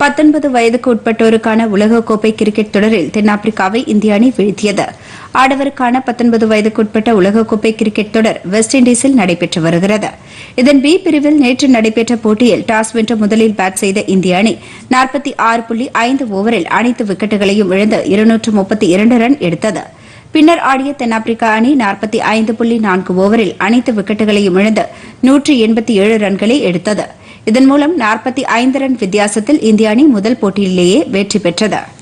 பத்தொன்பது வயதுக்கு உட்பட்டோருக்கான உலகக்கோப்பை கிரிக்கெட் தொடரில் தென்னாப்பிரிக்காவை இந்திய அணி வீழ்த்தியது ஆடவருக்கான பத்தொன்பது வயதுக்குட்பட்ட உலகக்கோப்பை கிரிக்கெட் தொடர் வெஸ்ட் இண்டீஸில் நடைபெற்று வருகிறது இதன் பி பிரிவில் நேற்று நடைபெற்ற போட்டியில் டாஸ் வென்று முதலில் பேட் செய்த இந்திய அணி நாற்பத்தி ஆறு புள்ளி ஐந்து ஓவரில் அனைத்து விக்கெட்டுகளையும் இழந்து இருநூற்று முப்பத்தி இரண்டு ரன் எடுத்தது பின்னர் ஆடிய தென்னாப்பிரிக்கா அணி நாற்பத்தி ஐந்து புள்ளி நான்கு ஓவரில் அனைத்து விக்கெட்டுகளையும் இழந்து நூற்று எண்பத்தி ஏழு ரன்களை எடுத்தது இதன் மூலம் நாற்பத்தி ஐந்து ரன் வித்தியாசத்தில் இந்திய அணி முதல் போட்டியிலேயே வெற்றி பெற்றது